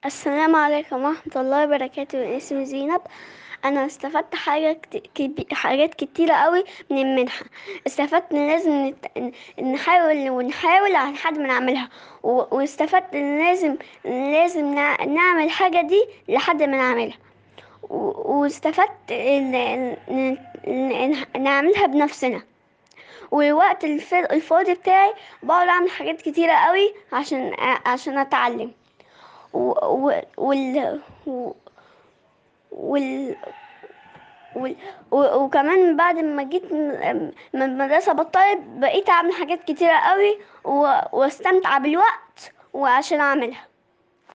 السلام عليكم ورحمة الله وبركاته اسمي زينب أنا استفدت حاجة كت- كبي- حاجات كتيرة قوي من المنحة استفدت إن لازم نت- ن- نحاول ونحاول لحد ما نعملها و- واستفدت إن لازم لازم نع- نعمل الحاجة دي لحد ما نعملها و- واستفدت إن إن- إن- إن نعملها بنفسنا والوقت الف- الفاضي بتاعي بقعد أعمل حاجات كتيرة قوي عشان عشان أتعلم و- و- وال و- وال وال- و- وكمان بعد ما جيت من من المدرسة بطلت بقيت أعمل حاجات كتيرة قوي و- واستمتع بالوقت وعشان أعملها